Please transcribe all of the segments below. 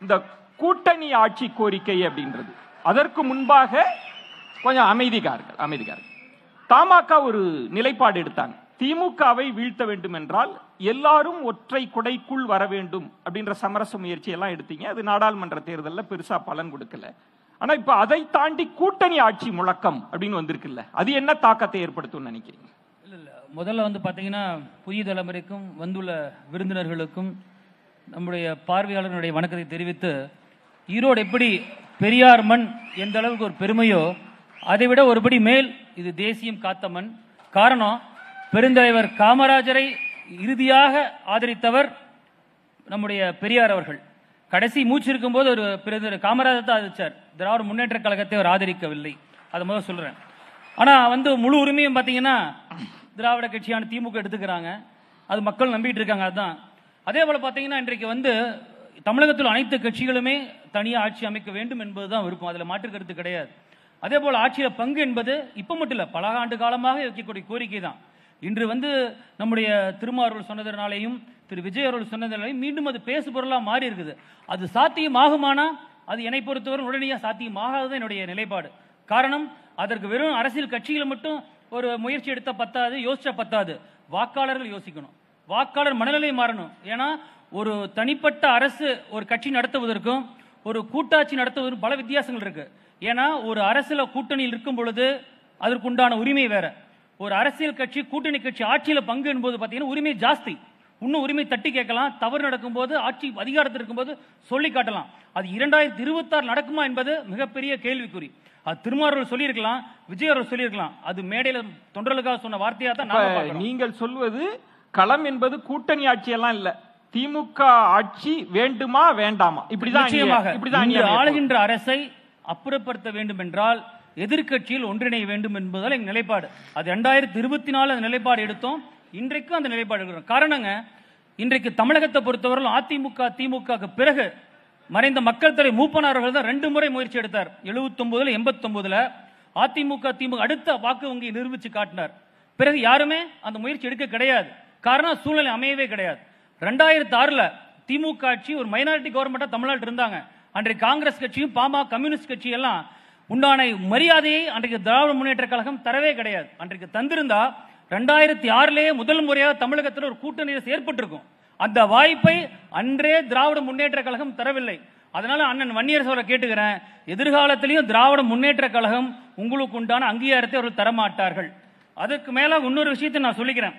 இந்த கூட்டணி ஆட்சி கோரிக்கை அப்படின்றது அதற்கு முன்பாக கொஞ்சம் அமைதிகார்கள் அமைதிகார்கள் தமாக ஒரு நிலைப்பாடு எடுத்தாங்க திமுகவை வீழ்த்த வேண்டும் என்றால் எல்லாரும் ஒற்றை குடைக்குள் வர வேண்டும் அப்படின்ற சமரச முயற்சி எல்லாம் எடுத்தீங்க அது நாடாளுமன்ற தேர்தலில் பெருசா பலன் கொடுக்கல ஆனா இப்ப அதை தாண்டி கூட்டணி ஆட்சி முழக்கம் அப்படின்னு வந்திருக்குல்ல அது என்ன தாக்கத்தை ஏற்படுத்தும் நினைக்கிறீங்க இல்ல இல்ல முதல்ல வந்து பாத்தீங்கன்னா புதிய தலைமுறைக்கும் வந்துள்ள விருந்தினர்களுக்கும் நம்முடைய பார்வையாளர்களுடைய வணக்கத்தை தெரிவித்து ஈரோடு எப்படி பெரியார் மண் எந்த அளவுக்கு ஒரு பெருமையோ அதை விட ஒருபடி மேல் இது தேசியம் காத்த மண் காரணம் பெருந்தலைவர் காமராஜரை இறுதியாக ஆதரித்தவர் நம்முடைய பெரியார் அவர்கள் கடைசி மூச்சு இருக்கும்போது ஒரு பெருந்தலைவர் காமராஜர் தான் ஆதரிச்சார் திராவிட முன்னேற்ற கழகத்தை அவர் ஆதரிக்கவில்லை அதை முதல்ல சொல்றேன் ஆனா வந்து முழு உரிமையும் பாத்தீங்கன்னா திராவிட கட்சியான திமுக எடுத்துக்கிறாங்க அது மக்கள் நம்பிட்டு இருக்காங்க அதுதான் அதே போல பாத்தீங்கன்னா இன்றைக்கு வந்து தமிழகத்தில் அனைத்து கட்சிகளுமே தனியா ஆட்சி அமைக்க வேண்டும் என்பதுதான் விருப்பம் அதுல மாற்று கருத்து கிடையாது அதே போல ஆட்சியில பங்கு என்பது இப்ப மட்டும் இல்ல பல ஆண்டு காலமாக வைக்கக்கூடிய கோரிக்கை தான் இன்று வந்து நம்முடைய திருமாவர்கள் சொன்னதனாலையும் திரு விஜய் அவர்கள் சொன்னதனாலையும் மீண்டும் அது பேசு பொருளா மாறி இருக்குது அது சாத்தியமாகுமானா அது என்னை பொறுத்தவரை உடனடியாக சாத்தியமாகாதது என்னுடைய நிலைப்பாடு காரணம் அதற்கு வெறும் அரசியல் கட்சிகள் மட்டும் ஒரு முயற்சி எடுத்த பத்தாது யோசிச்சா பத்தாது வாக்காளர்கள் யோசிக்கணும் வாக்காளர் மனநிலை மாறணும் ஏன்னா ஒரு தனிப்பட்ட அரசு ஒரு கட்சி நடத்துவதற்கும் ஒரு கூட்டாட்சி நடத்துவதற்கும் பல வித்தியாசங்கள் இருக்கு ஏன்னா ஒரு அரசுல கூட்டணியில் இருக்கும் பொழுது அதற்குண்டான உரிமை வேற ஒரு அரசியல் கட்சி கூட்டணி கட்சி ஆட்சியில பங்கு என்பது பாத்தீங்கன்னா உரிமை ஜாஸ்தி இன்னும் உரிமை தட்டி கேட்கலாம் தவறு நடக்கும்போது ஆட்சி அதிகாரத்தில் இருக்கும்போது சொல்லி காட்டலாம் அது இரண்டாயிரத்தி இருபத்தாறு நடக்குமா என்பது மிகப்பெரிய கேள்விக்குறி அது திருமாவர்கள் சொல்லியிருக்கலாம் விஜய் அவர்கள் சொல்லியிருக்கலாம் அது மேடையில தொண்டர்களுக்காக சொன்ன வார்த்தையா தான் நாம இப்ப பார்க்கிறோம். நீங்கள் சொல்வது களம் என்பது கூட்டணி ஆட்சி எல்லாம் இல்ல திமுக ஆட்சி வேண்டுமா வேண்டாமா இப்படிதான் அணிய- நிச்சயமாக இப்படிதான் இங்கு அணிய அமைப்பு. ஆளுகின்ற அரசை அப்புறப்படுத்த வேண்டும் என்றால் எதிர்க்கட்சியில் ஒன்றிணைய வேண்டும் என்பதால் எங்க நிலைப்பாடு அது ரெண்டாயிரத்தி இருபத்தி நாலு அந்த நிலைப்பாடு எடுத்தோம் இன்றைக்கும் அந்த நிலைப்பாடு எடுக்கிறோம் காரணங்க இன்றைக்கு தமிழகத்தை பொறுத்தவரை அதிமுக திமுக பிறகு மறைந்த மக்கள் தலைவர் மூப்பனார் அவர்கள் தான் ரெண்டு முறை முயற்சி எடுத்தார் 79 எண்பத்தொன்பதுல அதிமுக திமுக அடுத்த வாக்கு வங்கியை நிரூபிச்சு காட்டினார் பிறகு யாருமே அந்த முயற்சி எடுக்க கிடையாது காரணம் சூழ்நிலை அமையவே கிடையாது ரெண்டாயிரத்தி ஆறுல திமுக ஆட்சி ஒரு மைனாரிட்டி கவர்மெண்டா தமிழ்நாட்டில் இருந்தாங்க அன்றைக்கு காங்கிரஸ் கட்சியும் பாமக கம்யூனிஸ்ட் கட்சி எல்லாம் உண்டான மரியாதையை அன்றைக்கு திராவிட முன்னேற்ற கழகம் தரவே கிடையாது அன்றைக்கு தந்திருந்தா ரெண்டாயிரத்தி ஆறுலேயே முதல் முறையாக தமிழகத்தில் ஒரு கூட்டணி அரசு ஏற்பட்டிருக்கும் அந்த வாய்ப்பை அன்றே திராவிட முன்னேற்ற கழகம் தரவில்லை அதனால அண்ணன் வன்னியர் சோழ கேட்டுக்கிறேன் எதிர்காலத்திலையும் திராவிட முன்னேற்ற கழகம் உங்களுக்கு உண்டான அங்கீகாரத்தை அவர்கள் தரமாட்டார்கள் அதற்கு மேல இன்னொரு விஷயத்தை நான் சொல்லிக்கிறேன்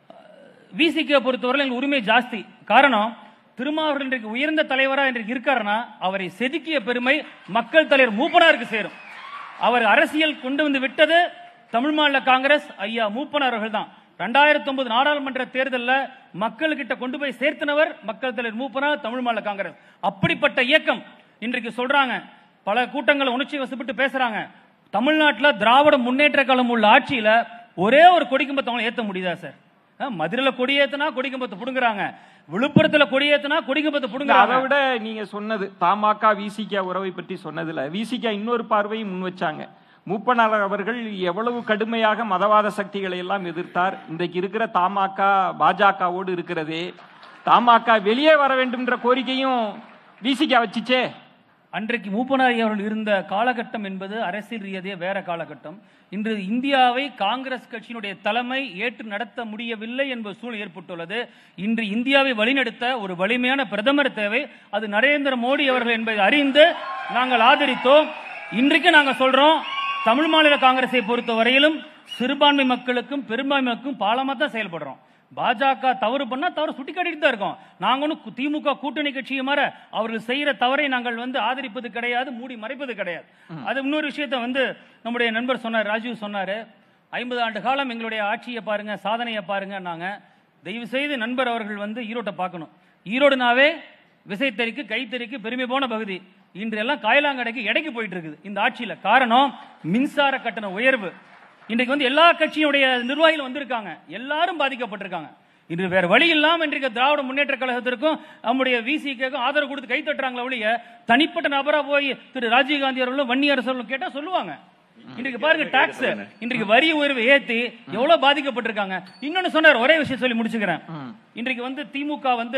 விசிக பொறுத்தவரை எங்களுக்கு உரிமை ஜாஸ்தி காரணம் திருமாவர்கள் இன்றைக்கு உயர்ந்த தலைவரா இன்றைக்கு இருக்காருன்னா அவரை செதுக்கிய பெருமை மக்கள் தலைவர் மூப்பனாருக்கு சேரும் அவர் அரசியல் கொண்டு வந்து விட்டது தமிழ் மாநில காங்கிரஸ் ஐயா மூப்பனார் அவர்கள் தான் ரெண்டாயிரத்தி ஒன்பது நாடாளுமன்ற தேர்தலில் மக்கள்கிட்ட கொண்டு போய் சேர்த்தனவர் மக்கள் தலைவர் மூப்பனார் தமிழ் மாநில காங்கிரஸ் அப்படிப்பட்ட இயக்கம் இன்றைக்கு சொல்றாங்க பல கூட்டங்களை உணர்ச்சி வசப்பட்டு பேசுறாங்க தமிழ்நாட்டில் திராவிட முன்னேற்ற கழகம் உள்ள ஆட்சியில ஒரே ஒரு கொடிக்கம்பத்தை அவங்க ஏத்த முடியுதா சார் அஹ், மதுரையில கொடியேத்தனா கொடிக்கம்பத்தை புடுங்குறாங்க விழுப்புரத்துல கொடியேத்தனா கொடிக்கம்பத்தை இல்ல, புடுங்குறாங்க அதை விட நீங்க சொன்னது தமாக விசிக உறவை பற்றி சொன்னதுல விசிக இன்னொரு பார்வையும் முன் வச்சாங்க மூப்பனார் அவர்கள் எவ்வளவு கடுமையாக மதவாத சக்திகளை எல்லாம் எதிர்த்தார் இன்றைக்கு இருக்கிற தமாக பாஜகவோடு இருக்கிறதே தமாக வெளியே வர வேண்டும்ன்ற கோரிக்கையும் விசிக வச்சுச்சே அன்றைக்கு மூப்பனாரி அவர்கள் இருந்த காலகட்டம் என்பது அரசியல் ரீதியாக வேற காலகட்டம் இன்று இந்தியாவை காங்கிரஸ் கட்சியினுடைய தலைமை ஏற்று நடத்த முடியவில்லை என்பது சூழல் ஏற்பட்டுள்ளது இன்று இந்தியாவை வழிநடத்த ஒரு வலிமையான பிரதமர் தேவை அது நரேந்திர மோடி அவர்கள் என்பதை அறிந்து நாங்கள் ஆதரித்தோம் இன்றைக்கு நாங்க சொல்றோம் தமிழ் மாநில காங்கிரஸை பொறுத்த வரையிலும் சிறுபான்மை மக்களுக்கும் பெரும்பான்மை மக்களுக்கும் பாலமா தான் செயல்படுறோம் பாஜக தவறு பண்ணா தவறு சுட்டி காட்டிட்டு தான் இருக்கோம் நாங்க ஒண்ணும் கு- திமுக கூட்டணி கட்சியை மாற அவர்கள் செய்யற தவறை நாங்கள் வந்து ஆதரிப்பது கிடையாது மூடி மறைப்பது கிடையாது அது இன்னொரு விஷயத்தை வந்து நம்முடைய நண்பர் சொன்னார் ராஜீவ் சொன்னாரு ஐம்பது ஆண்டு காலம் எங்களுடைய ஆட்சியை பாருங்க சாதனையை பாருங்க நாங்க தயவு செய்து நண்பர் அவர்கள் வந்து ஈரோட்டை பார்க்கணும் ஈரோடுனாவே விசைத்தறிக்கு கைத்தறிக்கு பெருமை போன பகுதி இன்று எல்லாம் காயலாங்கடைக்கு எடைக்கு போயிட்டு இருக்குது இந்த ஆட்சியில காரணம் மின்சார கட்டண உயர்வு இன்றைக்கு வந்து எல்லா கட்சியுடைய நிர்வாகிகள் வந்திருக்காங்க எல்லாரும் பாதிக்கப்பட்டிருக்காங்க இன்று வேற வழி இல்லாம இன்றைக்கு திராவிட முன்னேற்ற கழகத்திற்கும் நம்முடைய விசிக்கும் ஆதரவு கொடுத்து கை தட்டுறாங்களே ஒழிய தனிப்பட்ட நபரா போய் திரு ராஜீவ்காந்தி அவர்களும் வன்னி அரசர்களும் கேட்டா சொல்லுவாங்க இன்றைக்கு பாருங்க டாக்ஸ் இன்றைக்கு வரி உயர்வு ஏத்தி எவ்வளவு பாதிக்கப்பட்டிருக்காங்க இன்னொன்னு சொன்னார் ஒரே விஷயம் சொல்லி முடிச்சுக்கிறேன் இன்றைக்கு வந்து திமுக வந்து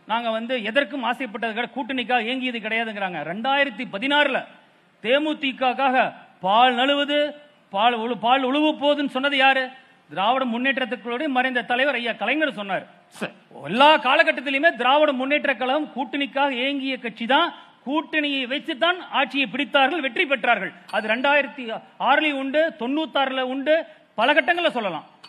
நாங்க வந்து எதற்கும் ஆசைப்பட்டது கிடையாது கூட்டணிக்காக ஏங்கியது கிடையாதுங்கிறாங்க ரெண்டாயிரத்தி பதினாறுல தேமுதிகக்காக பால் நழுவுது பால் உழு பால் உழுவு போகுதுன்னு சொன்னது யாரு திராவிட முன்னேற்றத்துக்குள்ளோட மறைந்த தலைவர் ஐயா கலைஞர் சொன்னார் சரி எல்லா காலகட்டத்திலுமே திராவிட முன்னேற்ற கழகம் கூட்டணிக்காக ஏங்கிய கட்சி தான் கூட்டணியை வைத்துத்தான் ஆட்சியை பிடித்தார்கள் வெற்றி பெற்றார்கள் அது ரெண்டாயிரத்தி ஆறுலயும் உண்டு தொண்ணூத்தாறுல உண்டு பல கட்டங்கள்ல சொல்லலாம்